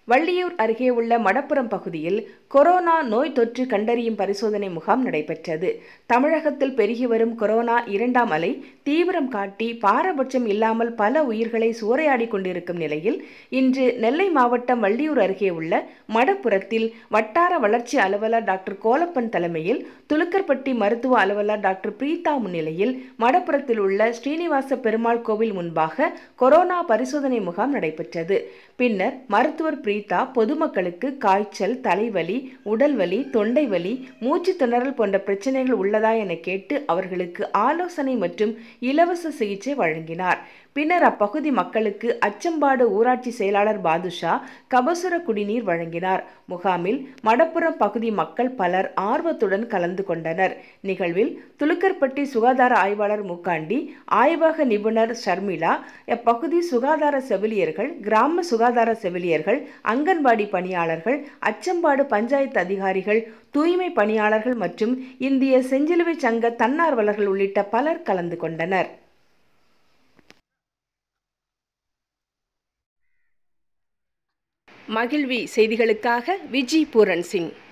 வள்ளியூர் அருகே உள்ள மடப்புரம் பகுதியில் கொரோனா நோய் தொற்று கண்டறியும் பரிசோதனை முகாம் நடைபெற்றது தமிழகத்தில் பெருகி வரும் கொரோனா இரண்டாம் அலை தீவிரம் காட்டி பாரபட்சம் இல்லாமல் பல உயிர்களை சூறையாடி கொண்டிருக்கும் நிலையில் இன்று நெல்லை மாவட்டம் வள்ளியூர் அருகே உள்ள மடப்புரத்தில் வட்டார வளர்ச்சி அலுவலர் டாக்டர் கோலப்பன் தலைமையில் துலுக்கர்பட்டி மருத்துவ அலுவலர் டாக்டர் பிரீதா முன்னிலையில் மடப்புரத்தில் உள்ள ஸ்ரீனிவாச பெருமாள் கோவில் முன்பாக கொரோனா பரிசோதனை முகாம் நடைபெற்றது பின்னர் மருத்துவர் பிரீதா பொதுமக்களுக்கு காய்ச்சல் தலைவலி உடல்வலி தொண்டை வலி மூச்சு திணறல் போன்ற பிரச்சனைகள் உள்ளதா என கேட்டு அவர்களுக்கு ஆலோசனை மற்றும் இலவச சிகிச்சை வழங்கினார் பின்னர் அப்பகுதி மக்களுக்கு அச்சம்பாடு ஊராட்சி செயலாளர் பாதுஷா கபசுர குடிநீர் வழங்கினார் முகாமில் மடப்புறம் பகுதி மக்கள் பலர் ஆர்வத்துடன் கலந்து கொண்டனர் நிகழ்வில் துலுக்கர்பட்டி சுகாதார ஆய்வாளர் முக்காண்டி ஆய்வக நிபுணர் ஷர்மிளா அப்பகுதி சுகாதார செவிலியர்கள் கிராம சுகாதார செவிலியர்கள் அங்கன்வாடி பணியாளர்கள் அச்சம்பாடு பஞ்சாயத்து அதிகாரிகள் தூய்மை பணியாளர்கள் மற்றும் இந்திய செஞ்சிலுவை சங்க தன்னார்வலர்கள் உள்ளிட்ட பலர் கலந்து கொண்டனர் மகிழ்வி செய்திகளுக்காக விஜி பூரன் சிங்